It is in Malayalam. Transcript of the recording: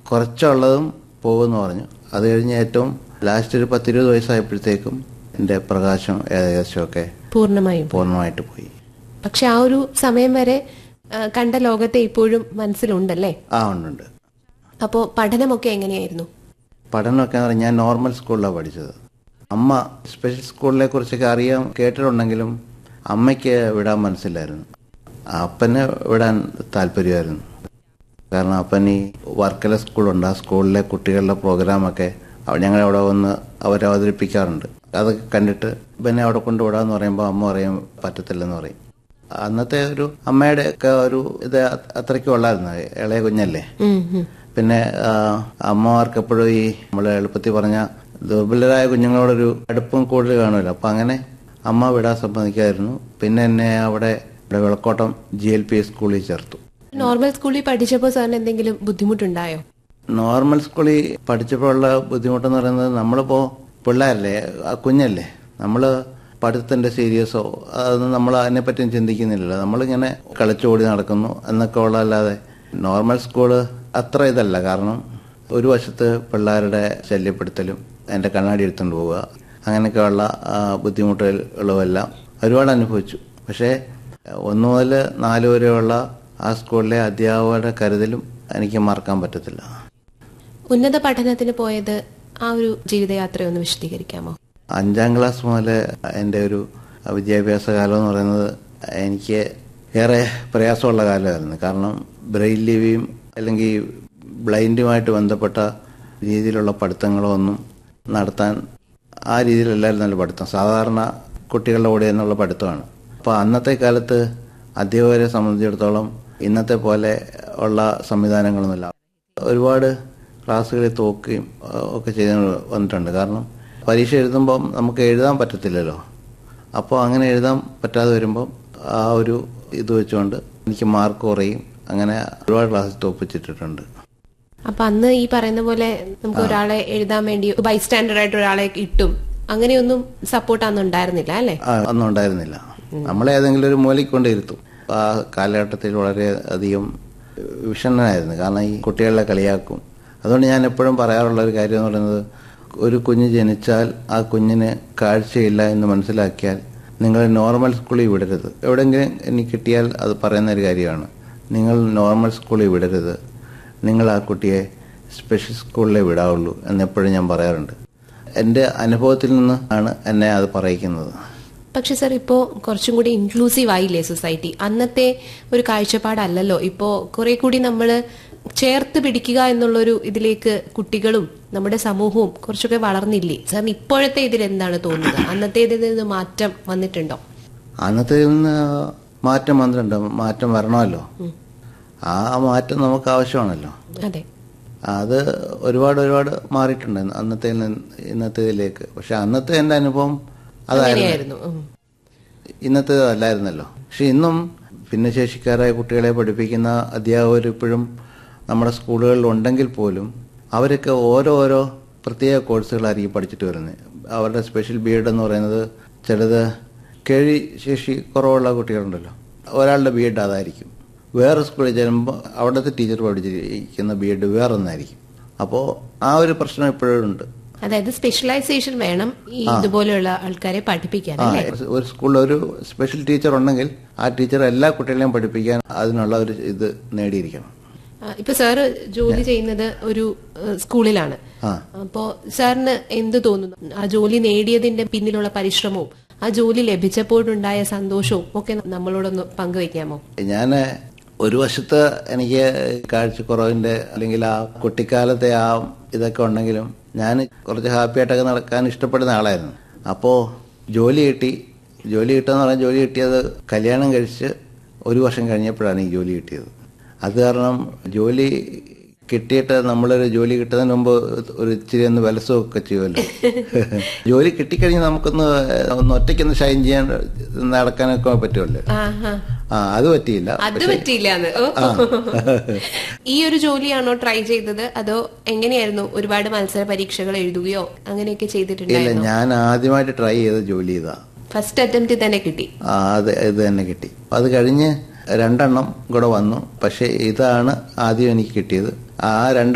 കുറച്ചുള്ളതും പോകുമെന്ന് പറഞ്ഞു അത് കഴിഞ്ഞ് ഏറ്റവും ലാസ്റ്റ് ഒരു പത്തിരുപത് വയസ്സായപ്പോഴത്തേക്കും എൻ്റെ പ്രകാശം ഏകദേശമൊക്കെ പൂർണ്ണമായും പൂർണ്ണമായിട്ട് പോയി പക്ഷെ ആ ഒരു സമയം വരെ ആ, കണ്ട ലോകത്തെ ഇപ്പോഴും മനസ്സിലുണ്ടല്ലേ ആ ഉണ്ടുണ്ട് അപ്പോ പഠനമൊക്കെ എങ്ങനെയായിരുന്നു പഠനമൊക്കെ എന്ന് പറഞ്ഞാൽ ഞാൻ നോർമൽ സ്കൂളിലാണ് പഠിച്ചത് അമ്മ സ്പെഷ്യൽ സ്കൂളിനെ കുറിച്ചൊക്കെ അറിയാൻ കേട്ടിട്ടുണ്ടെങ്കിലും അമ്മയ്ക്ക് വിടാൻ മനസ്സിലായിരുന്നു അപ്പന് വിടാൻ താല്പര്യമായിരുന്നു കാരണം അപ്പൻ ഈ വർക്കല സ്കൂളുണ്ട് ആ സ്കൂളിലെ കുട്ടികളുടെ പ്രോഗ്രാമൊക്കെ ഞങ്ങൾ അവിടെ വന്ന് അവർ അവതരിപ്പിക്കാറുണ്ട് അതൊക്കെ കണ്ടിട്ട് പിന്നെ അവിടെ കൊണ്ടുവിടാന്ന് പറയുമ്പോൾ അമ്മ പറയും പറ്റത്തില്ലെന്ന് പറയും അന്നത്തെ ഒരു അമ്മയുടെ ഒക്കെ ഒരു ഇത് അത്രയ്ക്ക് ഉള്ളായിരുന്നു ഇളയ കുഞ്ഞല്ലേ ഉം, ഉം. പിന്നെ ആ, അമ്മമാർക്ക് എപ്പോഴും ഈ നമ്മൾ എളുപ്പത്തിൽ പറഞ്ഞ ദുർബലരായ കുഞ്ഞുങ്ങളോടൊരു അടുപ്പം കൂടുതൽ കാണുമല്ലോ അപ്പൊ അങ്ങനെ അമ്മ വിടാൻ സമ്മതിക്കായിരുന്നു പിന്നെ എന്നെ അവിടെ ഇവിടെ വിളക്കോട്ടം ജി എൽ പി സ്കൂളിൽ ചേർത്തു നോർമൽ സ്കൂളിൽ പഠിച്ചപ്പോൾ സാറിന് എന്തെങ്കിലും ബുദ്ധിമുട്ടുണ്ടായോ നോർമൽ സ്കൂളിൽ പഠിച്ചപ്പോഴുള്ള ബുദ്ധിമുട്ടെന്ന് പറയുന്നത് നമ്മളിപ്പോ പിള്ളേരല്ലേ ആ കുഞ്ഞല്ലേ നമ്മള് പഠിത്തത്തിന്റെ സീരിയസോ അതൊന്നും നമ്മൾ അതിനെപ്പറ്റിയും ചിന്തിക്കുന്നില്ലല്ലോ നമ്മളിങ്ങനെ കളിച്ചോടി നടക്കുന്നു എന്നൊക്കെ ഉള്ളതല്ലാതെ നോർമൽ സ്കൂള് അത്ര ഇതല്ല കാരണം ഒരു വശത്ത് പിള്ളേരുടെ ശല്യപ്പെടുത്തലും എൻ്റെ കണ്ണാടി എടുത്തുകൊണ്ട് പോവുക അങ്ങനെയൊക്കെയുള്ള ആ, ബുദ്ധിമുട്ടുകളുമെല്ലാം ഒരുപാട് അനുഭവിച്ചു പക്ഷേ ഒന്ന് മുതൽ നാല് വരെയുള്ള ആ സ്കൂളിലെ അധ്യാപകരുടെ കരുതലും എനിക്ക് മറക്കാൻ പറ്റത്തില്ല ഉന്നത പഠനത്തിന് പോയത് ആ ഒരു ജീവിതയാത്ര ഒന്ന് വിശദീകരിക്കാമോ അഞ്ചാം ക്ലാസ് മുതൽ എൻ്റെ ഒരു വിദ്യാഭ്യാസ കാലം എന്ന് പറയുന്നത് എനിക്ക് ഏറെ പ്രയാസമുള്ള കാലമായിരുന്നു കാരണം ബ്രെയിൽ ലിവിയും അല്ലെങ്കിൽ ബ്ലൈൻഡുമായിട്ട് ബന്ധപ്പെട്ട രീതിയിലുള്ള പഠിത്തങ്ങളോ ഒന്നും നടത്താൻ ആ രീതിയിലല്ലായിരുന്നല്ലോ പഠിത്തം സാധാരണ കുട്ടികളുടെ കൂടെ എന്നുള്ള പഠിത്തമാണ് അപ്പോൾ അന്നത്തെ കാലത്ത് അധ്യാപകരെ സംബന്ധിച്ചിടത്തോളം ഇന്നത്തെ പോലെ ഉള്ള സംവിധാനങ്ങളൊന്നുമില്ല ഒരുപാട് ക്ലാസ്സുകളിൽ തോക്കുകയും ആ, ഒക്കെ ചെയ്ത് വന്നിട്ടുണ്ട് കാരണം പരീക്ഷ എഴുതുമ്പം നമുക്ക് എഴുതാൻ പറ്റത്തില്ലല്ലോ അപ്പോൾ അങ്ങനെ എഴുതാൻ പറ്റാതെ വരുമ്പം ആ ഒരു ഇത് വെച്ചുകൊണ്ട് എനിക്ക് മാർക്ക് കുറയും അങ്ങനെ ഒരുപാട് ക്ലാസ്സിൽ തോപ്പിച്ചിട്ടിട്ടുണ്ട് അപ്പൊ അന്ന് ഈ പറയുന്ന പോലെ നമുക്ക് ഒരാളെ എഴുതാൻ വേണ്ടി ബൈസ്റ്റാൻഡർ ആയിട്ട് ഒരാളെ ഇട്ടും അങ്ങനെയൊന്നും സപ്പോർട്ട് അന്ന് ഉണ്ടായിരുന്നില്ല അല്ലെ ആ, ഒന്നും ഉണ്ടായിരുന്നില്ല നമ്മളെ ഏതെങ്കിലും ഒരു മൂലയ്ക്ക് കൊണ്ട് ഇരുത്തും ആ കാലഘട്ടത്തിൽ വളരെ അധികം വിഷണ്ണനായിരുന്നു കാരണം ഈ കുട്ടികളെ കളിയാക്കും അതുകൊണ്ട് ഞാൻ എപ്പോഴും പറയാറുള്ള ഒരു കാര്യം എന്ന് പറയുന്നത് ഒരു കുഞ്ഞ് ജനിച്ചാൽ ആ കുഞ്ഞിന് കാഴ്ചയില്ല എന്ന് മനസ്സിലാക്കിയാൽ നിങ്ങൾ നോർമൽ സ്കൂളിൽ വിടരുത് എവിടെയെങ്കിലും എനിക്ക് കിട്ടിയാൽ അത് പറയുന്ന ഒരു കാര്യമാണ് നിങ്ങൾ നോർമൽ സ്കൂളിൽ വിടരുത് നിങ്ങൾ ആ കുട്ടിയെ സ്പെഷ്യൽ സ്കൂളിലേ വിടാവുള്ളൂ എന്നെപ്പോഴും ഞാൻ പറയാറുണ്ട് എൻ്റെ അനുഭവത്തിൽ നിന്ന് ആണ് എന്നെ അത് പറയിക്കുന്നത് പക്ഷെ സർ ഇപ്പോ കുറച്ചും കൂടി ഇൻക്ലൂസീവ് ആയില്ലേ സൊസൈറ്റി അന്നത്തെ ഒരു കാഴ്ചപ്പാടല്ലല്ലോ ഇപ്പോ കുറെ കൂടി നമ്മൾ ചേർത്ത് പിടിക്കുക എന്നുള്ളൊരു ഇതിലേക്ക് കുട്ടികളും നമ്മുടെ സമൂഹവും കുറച്ചൊക്കെ വളർന്നില്ലേ സാറിന് ഇപ്പോഴത്തെ ഇതിൽ എന്താണ് തോന്നുന്നത് അന്നത്തെ ഇതിൽ നിന്ന് മാറ്റം വന്നിട്ടുണ്ടോ അന്നത്തെ നിന്ന് മാറ്റം വന്നിട്ടുണ്ട് മാറ്റം വരണമല്ലോ ആ മാറ്റം നമുക്ക് ആവശ്യമാണല്ലോ അതെ അത് ഒരുപാട് ഒരുപാട് മാറിയിട്ടുണ്ട് അന്നത്തെ ഇന്നത്തെ ഇതിലേക്ക് പക്ഷെ അന്നത്തെ എൻ്റെ അനുഭവം അതായിരുന്നു അങ്ങനെയായിരുന്നു ഉം. ഇന്നത്തെ അല്ലായിരുന്നല്ലോ പക്ഷെ ഇന്നും ഭിന്നശേഷിക്കാരായ കുട്ടികളെ പഠിപ്പിക്കുന്ന അധ്യാപകർ ഇപ്പോഴും നമ്മുടെ സ്കൂളുകളിൽ ഉണ്ടെങ്കിൽ പോലും അവരൊക്കെ ഓരോരോ പ്രത്യേക കോഴ്സുകളായിരിക്കും പഠിച്ചിട്ട് വരുന്നത് അവരുടെ സ്പെഷ്യൽ ബി എഡ് എന്ന് പറയുന്നത് ചിലത് കേഴി ശേഷി കുറവുള്ള കുട്ടികളുണ്ടല്ലോ ഒരാളുടെ ബി എഡ് അതായിരിക്കും വേറെ സ്കൂളിൽ ചെല്ലുമ്പോൾ അവിടുത്തെ ടീച്ചർ പഠിച്ചിരിക്കുന്ന ബി എഡ് വേറൊന്നായിരിക്കും അപ്പോൾ ആ ഒരു പ്രശ്നം ഇപ്പോഴും ഉണ്ട് അതായത് സ്പെഷ്യലൈസേഷൻ വേണം ഈ ഇതുപോലെയുള്ള ആൾക്കാരെ പഠിപ്പിക്കാൻ ആ അല്ലേ ഒരു സ്കൂളിൽ ഒരു സ്പെഷ്യൽ ടീച്ചർ ഉണ്ടെങ്കിൽ ആ ടീച്ചർ എല്ലാ കുട്ടികളെയും പഠിപ്പിക്കാൻ അതിനുള്ള ഒരു ഇത് നേടിയിരിക്കണം ആ, ഇപ്പൊ സാറ് ജോലി ചെയ്യുന്നത് ഒരു ഏഹ്, സ്കൂളിലാണ് ആ. അപ്പോ സാറിന് എന്ത് തോന്നുന്നു ആ ജോലി നേടിയതിന്റെ പിന്നിലുള്ള പരിശ്രമവും ആ ജോലി ലഭിച്ചപ്പോഴുണ്ടായ സന്തോഷവും ഒക്കെ നമ്മളോടൊന്ന് പങ്കുവെക്കാമോ ഞാൻ ഒരു വശത്ത് എനിക്ക് കാഴ്ചക്കുറവിന്റെ അല്ലെങ്കിൽ ആ കുട്ടിക്കാലത്തെ ആ ഇതൊക്കെ ഉണ്ടെങ്കിലും ഞാൻ കുറച്ച് ഹാപ്പി ആയിട്ടൊക്കെ നടക്കാൻ ഇഷ്ടപ്പെടുന്ന ആളായിരുന്നു അപ്പോൾ ജോലി കിട്ടി ജോലി കിട്ടുക പറഞ്ഞാൽ ജോലി കിട്ടിയത് കല്യാണം കഴിച്ച് ഒരു വർഷം കഴിഞ്ഞപ്പോഴാണ് ഈ ജോലി കിട്ടിയത് അത് കാരണം ജോലി കിട്ടിയിട്ട് നമ്മളൊരു ജോലി കിട്ടുന്നതിന് മുമ്പ് ഒരു ഇച്ചിരി ഒന്ന് വിലസമൊക്കെ ചെയ്യുമല്ലോ ജോലി കിട്ടിക്കഴിഞ്ഞാൽ നമുക്കൊന്ന് ഒന്ന് ഒറ്റയ്ക്കൊന്ന് ഷൈൻ ചെയ്യാൻ നടക്കാനൊക്കെ പറ്റുമല്ലോ ആഹാ. ആ അത് പറ്റിയില്ല അത് പറ്റിയില്ലാന്ന് ഓ. ഈ ഒരു ജോലിയാണോ ട്രൈ ചെയ്തത് അതോ എങ്ങനെയായിരുന്നു ഒരുപാട് മത്സര പരീക്ഷകൾ എഴുതുകയോ അങ്ങനെയൊക്കെ ഇല്ല ചെയ്തിട്ടുണ്ടായിരുന്നു ഞാൻ ആദ്യമായിട്ട് ട്രൈ ചെയ്ത ജോലി ഇതാ ഫസ്റ്റ് അറ്റംപ്റ്റ് തന്നെ കിട്ടി ആ, അത് ഇത് തന്നെ കിട്ടി അത് കഴിഞ്ഞ് രണ്ടെണ്ണം കൂടെ വന്നു പക്ഷെ ഇതാണ് ആദ്യം എനിക്ക് കിട്ടിയത് ആ രണ്ട്